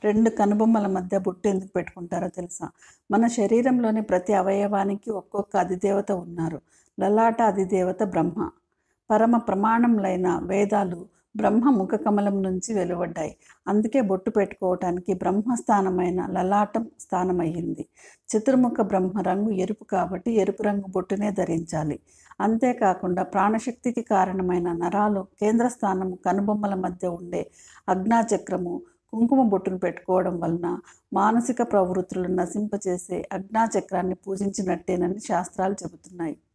రెండు కనుబొమ్మల మధ్య బొట్టు ఎందుకు పెట్టుకుంటారో తెలుసా మన శరీరంలోని ప్రతి అవయవానికి ఒక్కొక్క అధిదేవత ఉన్నారు లలాట అధిదేవత బ్రహ్మ పరమ ప్రమాణములైన వేదాలు బ్రహ్మ ముఖ కమలం నుంచి వెలువడ్డాయి అందుకే బొట్టు పెట్టుకోవటానికి బ్రహ్మస్థానమైన లలాటం స్థానమయ్యింది చతుర్ముఖ బ్రహ్మ రంగు ఎరుపు కాబట్టి ఎరుపు రంగు బొట్టునే ధరించాలి అంతేకాకుండా ప్రాణశక్తికి కారణమైన నరాలు కేంద్ర స్థానము కనుబొమ్మల మధ్య ఉండే అగ్నాచక్రము కుంకుమ బొట్టును పెట్టుకోవడం వలన మానసిక ప్రవృత్తులను నశింపచేసే అగ్నాచక్రాన్ని పూజించినట్టేనని శాస్త్రాలు చెబుతున్నాయి